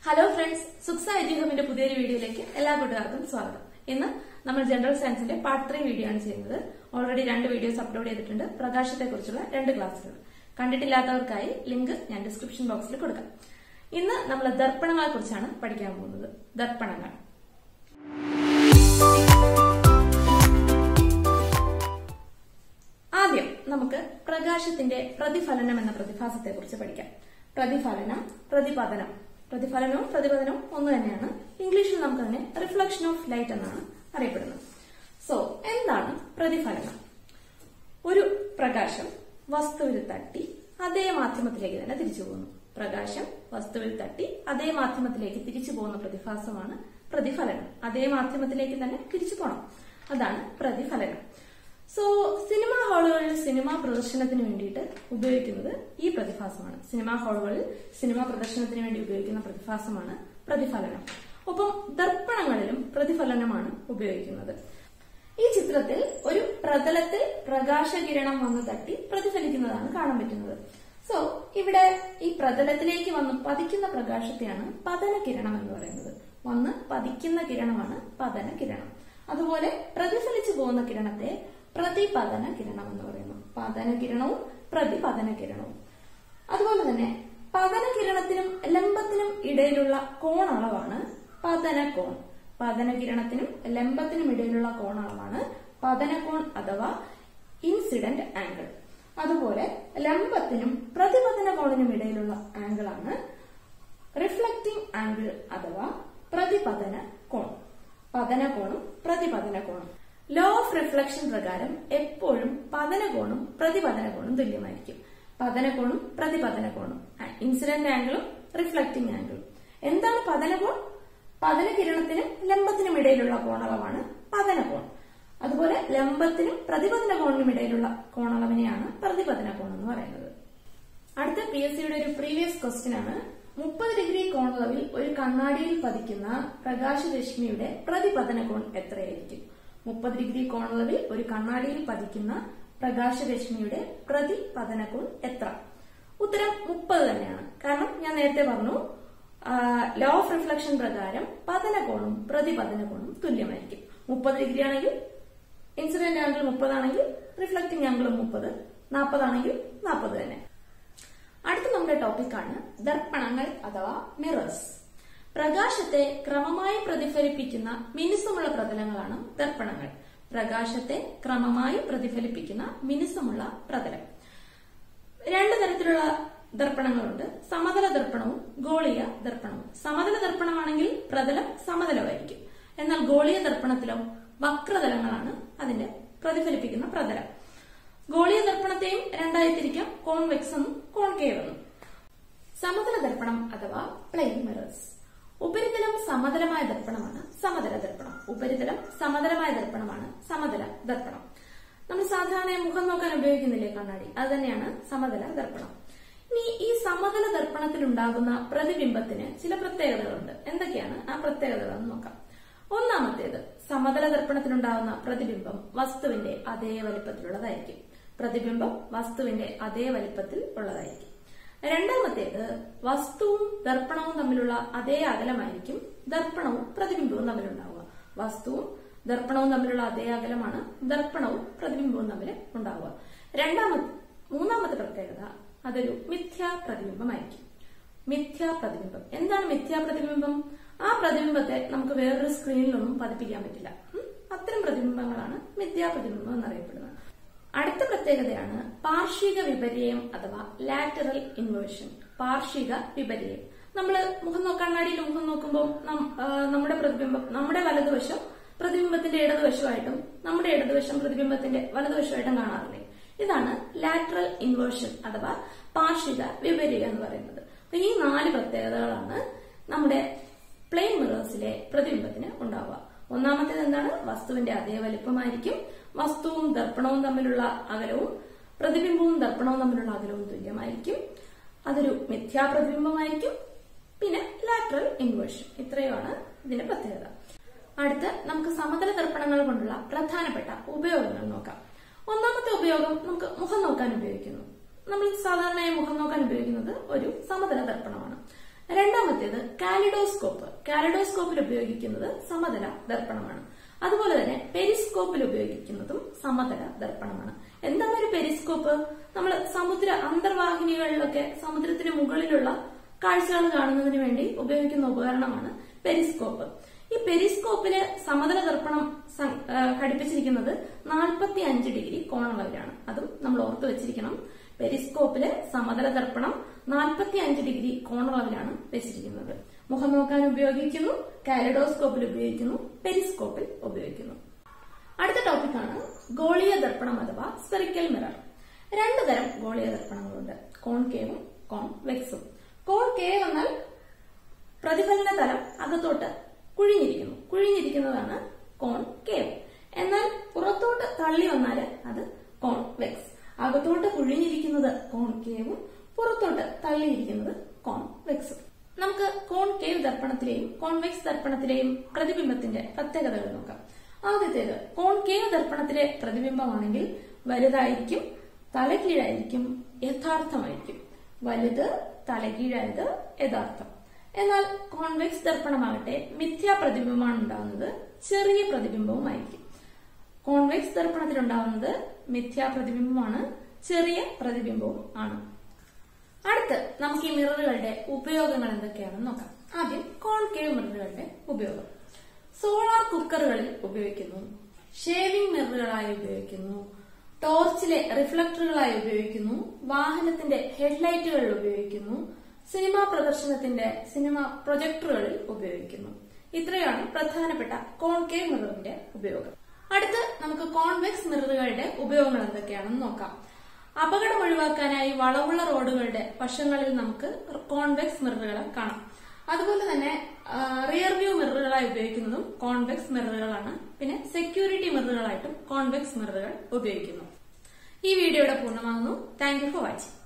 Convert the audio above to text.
hello friends സുക്സ എജ്യൂഹമിന്റെ പുതിയൊരു വീഡിയോയിലേക്ക് എല്ലാ കൂട്ടുകാർക്കും സ്വാഗതം ഇന്ന് നമ്മൾ ജനറൽ സയൻസിന്റെ പാർട്ട് ത്രീ വീഡിയോ ആണ് ചെയ്യുന്നത് ഓൾറെഡി രണ്ട് വീഡിയോസ് അപ്ലോഡ് ചെയ്തിട്ടുണ്ട് പ്രകാശത്തെ കുറിച്ചുള്ള രണ്ട് ക്ലാസ്സുകൾ കണ്ടിട്ടില്ലാത്തവർക്കായി ലിങ്ക് ഞാൻ ഡിസ്ക്രിപ്ഷൻ ബോക്സിൽ കൊടുക്കാം ഇന്ന് നമ്മൾ ദർപ്പണങ്ങളെ കുറിച്ചാണ് പഠിക്കാൻ പോകുന്നത് ദർപ്പണങ്ങൾ ആദ്യം നമുക്ക് പ്രകാശത്തിന്റെ പ്രതിഫലനം എന്ന പ്രതിഭാസത്തെ കുറിച്ച് പഠിക്കാം പ്രതിഫലനം പ്രതിപതനം പ്രതിഫലനവും പ്രതിപതനവും ഒന്ന് തന്നെയാണ് ഇംഗ്ലീഷിൽ നമുക്ക് അതിനെ റിഫ്ലക്ഷൻ ഓഫ് ലൈറ്റ് എന്നാണ് അറിയപ്പെടുന്നത് സോ എന്താണ് പ്രതിഫലനം ഒരു പ്രകാശം വസ്തുവിൽ തട്ടി അതേ മാധ്യമത്തിലേക്ക് തന്നെ തിരിച്ചു പോകുന്നു പ്രകാശം വസ്തുവിൽ തട്ടി അതേ മാധ്യമത്തിലേക്ക് തിരിച്ചു പോകുന്ന പ്രതിഭാസമാണ് പ്രതിഫലനം അതേ മാധ്യമത്തിലേക്ക് തന്നെ തിരിച്ചു പോകണം അതാണ് പ്രതിഫലനം സോ സിനിമാ ഹാളുകളിൽ സിനിമാ പ്രദർശനത്തിന് വേണ്ടിയിട്ട് ഉപയോഗിക്കുന്നത് ഈ പ്രതിഭാസമാണ് സിനിമാ ഹാളുകളിൽ സിനിമാ പ്രദർശനത്തിന് വേണ്ടി ഉപയോഗിക്കുന്ന പ്രതിഭാസമാണ് പ്രതിഫലനം ഒപ്പം ദർപ്പണങ്ങളിലും പ്രതിഫലനമാണ് ഉപയോഗിക്കുന്നത് ഈ ചിത്രത്തിൽ ഒരു പ്രതലത്തിൽ പ്രകാശകിരണം വന്ന് തട്ടി പ്രതിഫലിക്കുന്നതാണ് കാണാൻ പറ്റുന്നത് സോ ഇവിടെ ഈ പ്രതലത്തിലേക്ക് വന്ന് പതിക്കുന്ന പ്രകാശത്തെയാണ് പതന കിരണം എന്ന് പറയുന്നത് വന്ന് പതിക്കുന്ന കിരണമാണ് പതന കിരണം അതുപോലെ പ്രതിഫലിച്ചു പോകുന്ന കിരണത്തെ പ്രതിപതന കിരണം എന്ന് പറയുന്നു പതന കിരണവും പ്രതിപതന കിരണവും അതുപോലെ തന്നെ പതന കിരണത്തിനും ലംബത്തിനും ഇടയിലുള്ള കോണളവാണ് പതന കോൺ പതന കിരണത്തിനും ലംബത്തിനും ഇടയിലുള്ള കോണളവാണ് പതനകോൺ അഥവാ ഇൻസിഡന്റ് ആംഗിൾ അതുപോലെ ലംബത്തിനും പ്രതിപതന കോണിനും ഇടയിലുള്ള ആംഗിളാണ് റിഫ്ലക്റ്റിംഗ് ആംഗിൾ അഥവാ പ്രതിപതന കോൺ പതനകോണും പ്രതിപതന കോണും ലോ ഓഫ് റിഫ്ലക്ഷൻ പ്രകാരം എപ്പോഴും പതനകോണും പ്രതിപതനകോണും തുല്യമായിരിക്കും പതനകോണും പ്രതിപതനകോണും ഇൻസിഡന്റ് ആംഗിളും റിഫ്ലക്റ്റിംഗ് ആംഗിളും എന്താണ് പതനകോൺ പതനകിരണത്തിനും ലംബത്തിനും ഇടയിലുള്ള കോണളവാണ് പതനകോൺ അതുപോലെ ലംബത്തിനും പ്രതിപതന കോണിനും ഇടയിലുള്ള കോണളവിനെയാണ് പ്രതിപതന കോൺ എന്ന് പറയുന്നത് അടുത്ത പി എസ് സിയുടെ ഒരു പ്രീവിയസ് ക്വസ്റ്റ്യൻ ആണ് മുപ്പത് ഡിഗ്രി കോണളവിൽ ഒരു കണ്ണാടിയിൽ പതിക്കുന്ന പ്രകാശരശ്മിയുടെ പ്രതിപതന കോൺ എത്രയായിരിക്കും മുപ്പത് ഡിഗ്രി കോണളവിൽ ഒരു കണ്ണാടിയിൽ പതിക്കുന്ന പ്രകാശരശ്മിയുടെ പ്രതിപതന കോൺ എത്ര ഉത്തരം മുപ്പത് തന്നെയാണ് കാരണം ഞാൻ നേരത്തെ പറഞ്ഞു ലോ ഓഫ് റിഫ്ലക്ഷൻ പ്രകാരം പതനകോണും പ്രതിപതനകോണും തുല്യമായിരിക്കും മുപ്പത് ഡിഗ്രി ആണെങ്കിൽ ഇൻസിഡന്റ് ആംഗിൾ മുപ്പതാണെങ്കിൽ റിഫ്ലക്റ്റിംഗ് ആംഗിളും മുപ്പത് നാൽപ്പതാണെങ്കിൽ നാൽപ്പത് തന്നെ അടുത്ത നമ്മുടെ ടോപ്പിക്കാണ് ദർപ്പണങ്ങൾ അഥവാ മിറേഴ്സ് പ്രകാശത്തെ ക്രമമായി പ്രതിഫലിപ്പിക്കുന്ന മിനുസമുള്ള പ്രതലങ്ങളാണ് ദർപ്പണങ്ങൾ പ്രകാശത്തെ ക്രമമായി പ്രതിഫലിപ്പിക്കുന്ന മിനുസമുള്ള പ്രതലം രണ്ട് തരത്തിലുള്ള ദർപ്പണങ്ങളുണ്ട് സമതല ദർപ്പണവും ഗോളീയ ദർപ്പണവും സമതല ദർപ്പണമാണെങ്കിൽ പ്രതലം സമതലമായിരിക്കും എന്നാൽ ഗോളീയ ദർപ്പണത്തിലോ വക്രതലങ്ങളാണ് അതിന്റെ പ്രതിഫലിപ്പിക്കുന്ന പ്രതലം ഗോളീയ ദർപ്പണത്തെയും രണ്ടായി തിരിക്കാം കോൺവെക്സ് എന്നും കോൺകേവ് എന്നും സമതല ദർപ്പണം അഥവാ പ്ലെയിൻ മിറേഴ്സ് ഉപരിതലം സമതലമായ ദർപ്പണമാണ് സമതല ദർപ്പണം ഉപരിതലം സമതലമായ ദർപ്പണമാണ് സമതല ദർപ്പണം നമ്മൾ സാധാരണ മുഖം നോക്കാൻ ഉപയോഗിക്കുന്നില്ലേ കണ്ണാടി അത് തന്നെയാണ് സമതല ദർപ്പണം ഇനി ഈ സമതല ദർപ്പണത്തിൽ ഉണ്ടാകുന്ന പ്രതിബിംബത്തിന് ചില പ്രത്യേകതകളുണ്ട് എന്തൊക്കെയാണ് ആ പ്രത്യേകതകൾ എന്ന് നോക്കാം ഒന്നാമത്തേത് സമതല ദർപ്പണത്തിലുണ്ടാകുന്ന പ്രതിബിംബം വസ്തുവിന്റെ അതേ വലിപ്പത്തിലുള്ളതായിരിക്കും പ്രതിബിംബം വസ്തുവിന്റെ അതേ വലിപ്പത്തിൽ ഉള്ളതായിരിക്കും രണ്ടാമത്തേത് വസ്തുവും ദർപ്പണവും തമ്മിലുള്ള അതേ അകലമായിരിക്കും ദർപ്പണവും പ്രതിബിംബവും തമ്മിലുണ്ടാവുക വസ്തുവും ദർപ്പണവും തമ്മിലുള്ള അതേ അകലമാണ് ദർപ്പണവും പ്രതിബിംബവും തമ്മിൽ ഉണ്ടാവുക രണ്ടാമത്തെ മൂന്നാമത്തെ പ്രത്യേകത അതൊരു മിഥ്യാ പ്രതിബിംബമായിരിക്കും മിഥ്യാ പ്രതിബിംബം എന്താണ് മിഥ്യാ പ്രതിബിംബം ആ പ്രതിബിംബത്തെ നമുക്ക് വേറൊരു സ്ക്രീനിലൊന്നും പതിപ്പിക്കാൻ പറ്റില്ല അത്തരം പ്രതിബിംബങ്ങളാണ് മിഥ്യാ പ്രതിബിംബം എന്നറിയപ്പെടുന്നത് അടുത്ത പ്രത്യേകതയാണ് പാർഷിക വിപര്യം അഥവാ ലാറ്ററൽ ഇൻവേർഷൻ പാർഷിക വിപര്യം നമ്മൾ മുഖം കണ്ണാടിയിൽ മുഖം നോക്കുമ്പോൾ നമ്മുടെ പ്രതിബിംബം നമ്മുടെ വലതുവശം പ്രതിബിംബത്തിന്റെ ഇടതുവശമായിട്ടും നമ്മുടെ ഇടതുവശം പ്രതിബിംബത്തിന്റെ വലതുവശമായിട്ടും കാണാറില്ലേ ഇതാണ് ലാറ്ററൽ ഇൻവേർഷൻ അഥവാ പാർഷിക വിപര്യം എന്ന് പറയുന്നത് അപ്പൊ ഈ നാല് പ്രത്യേകതകളാണ് നമ്മുടെ പ്ലെയിൻ മിറേഴ്സിലെ പ്രതിബിംബത്തിന് ഉണ്ടാവുക ഒന്നാമത്തേത് എന്താണ് വസ്തുവിന്റെ അതേ വലിപ്പമായിരിക്കും വസ്തുവും ദർപ്പണവും തമ്മിലുള്ള അകലവും പ്രതിബിംബവും ദർപ്പണവും തമ്മിലുള്ള അകലവും തുല്യമായിരിക്കും അതൊരു മിഥ്യാപ്രതിബിംബമായിരിക്കും പിന്നെ ലാറ്ററൽ ഇൻവേർഷൻ ഇത്രയുമാണ് ഇതിന്റെ പ്രത്യേകത അടുത്ത് നമുക്ക് സമതല ദർപ്പണങ്ങൾ കൊണ്ടുള്ള പ്രധാനപ്പെട്ട ഉപയോഗങ്ങൾ നോക്കാം ഒന്നാമത്തെ ഉപയോഗം നമുക്ക് മുഖം നോക്കാൻ ഉപയോഗിക്കുന്നു നമ്മൾ സാധാരണയായി മുഖം നോക്കാൻ ഉപയോഗിക്കുന്നത് ഒരു സമതല ദർപ്പണമാണ് രണ്ടാമത്തേത് കാലിഡോസ്കോപ്പ് കാലിഡോസ്കോപ്പിൽ ഉപയോഗിക്കുന്നത് സമതല ദർപ്പണമാണ് അതുപോലെ തന്നെ പെരിസ്കോപ്പിൽ ഉപയോഗിക്കുന്നതും സമതല ദർപ്പണമാണ് എന്താണ് ഒരു പെരിസ്കോപ്പ് നമ്മൾ സമുദ്ര അന്തർവാഹിനികളിലൊക്കെ സമുദ്രത്തിന് മുകളിലുള്ള കാഴ്ചകൾ കാണുന്നതിന് വേണ്ടി ഉപയോഗിക്കുന്ന ഉപകരണമാണ് പെരിസ്കോപ്പ് ഈ പെരിസ്കോപ്പില് സമതല ദർപ്പണം സം- ആ, ഘടിപ്പിച്ചിരിക്കുന്നത് 45 അഞ്ച് ഡിഗ്രി കോണളവിലാണ് അതും നമ്മൾ ഓർത്തു വെച്ചിരിക്കണം പെരിസ്കോപ്പില് സമതല ദർപ്പണം 45 അഞ്ച് ഡിഗ്രി കോണളവിലാണ് വെച്ചിരിക്കുന്നത് മുഖം നോക്കാൻ ഉപയോഗിക്കുന്നു കാലഡോസ്കോപ്പിൽ ഉപയോഗിക്കുന്നു പെരിസ്കോപ്പിൽ ഉപയോഗിക്കുന്നു അടുത്ത ടോപ്പിക്കാണ് ഗോളീയ ദർപ്പണം അഥവാ സ്പെറിക്കൽ മിറർ രണ്ടു തരം ഗോളീയ ദർപ്പണങ്ങളുണ്ട് കോൺകേവും കോൺവെക്സും കോൺകേവ് എന്നാൽ പ്രതിഫലന തലം അകത്തോട്ട് കുഴിഞ്ഞിരിക്കുന്നു കുഴിഞ്ഞിരിക്കുന്നതാണ് കോൺകേവ് എന്നാൽ പുറത്തോട്ട് തള്ളി വന്നാൽ അത് കോൺവെക്സ് അകത്തോട്ട് കുഴിഞ്ഞിരിക്കുന്നത് കോൺകേവും പുറത്തോട്ട് തള്ളിയിരിക്കുന്നത് കോൺവെക്സും നമുക്ക് കോൺകേവ് ദർപ്പണത്തിലെയും കോൺവെക്സ് ദർപ്പണത്തിലെയും പ്രതിബിംബത്തിന്റെ പ്രത്യേകതകൾ നോക്കാം ആദ്യത്തേത് കോൺകേവ് ദർപ്പണത്തിലെ പ്രതിബിംബമാണെങ്കിൽ വലുതായിരിക്കും തലകീഴായിരിക്കും യഥാർത്ഥമായിരിക്കും വലുത് തലകീഴായത് യഥാർത്ഥം എന്നാൽ കോൺവെക്സ് ദർപ്പണമാകട്ടെ മിഥ്യാ പ്രതിബിംബമാണ് ഉണ്ടാകുന്നത് ചെറിയ പ്രതിബിംബവുമായിരിക്കും കോൺവെക്സ് ദർപ്പണത്തിലുണ്ടാകുന്നത് മിഥ്യാ പ്രതിബിംബമാണ് ചെറിയ പ്രതിബിംബവും ആണ് അടുത്ത് നമുക്ക് ഈ മിററുകളുടെ ഉപയോഗങ്ങൾ എന്തൊക്കെയാണെന്ന് നോക്കാം ആദ്യം കോൺകേവ് മിററുകളുടെ ഉപയോഗം സോളാർ കുക്കറുകളിൽ ഉപയോഗിക്കുന്നു ഷേവിംഗ് മിററുകളായി ഉപയോഗിക്കുന്നു ടോർച്ചിലെ റിഫ്ലക്ടറുകളായി ഉപയോഗിക്കുന്നു വാഹനത്തിന്റെ ഹെഡ്ലൈറ്റുകളിൽ ഉപയോഗിക്കുന്നു സിനിമാ പ്രദർശനത്തിന്റെ സിനിമ പ്രൊജക്ടറുകളിൽ ഉപയോഗിക്കുന്നു ഇത്രയാണ് പ്രധാനപ്പെട്ട കോൺകേവ് മിററിന്റെ ഉപയോഗം അടുത്ത് നമുക്ക് കോൺവെക്സ് മിററുകളുടെ ഉപയോഗങ്ങൾ എന്തൊക്കെയാണെന്ന് നോക്കാം അപകടം ഒഴിവാക്കാനായി വളവുള്ള റോഡുകളുടെ വശങ്ങളിൽ നമുക്ക് കോൺവെക്സ് മിററുകൾ കാണാം അതുപോലെ തന്നെ റിയർ വ്യൂ മിററുകളായി ഉപയോഗിക്കുന്നതും കോൺവെക്സ് മിററുകളാണ് പിന്നെ സെക്യൂരിറ്റി മിററുകളായിട്ടും കോൺവെക്സ് മിററുകൾ ഉപയോഗിക്കുന്നു ഈ വീഡിയോയുടെ പൂർണ്ണമാകുന്നു താങ്ക് യു ഫോർ വാച്ചിങ്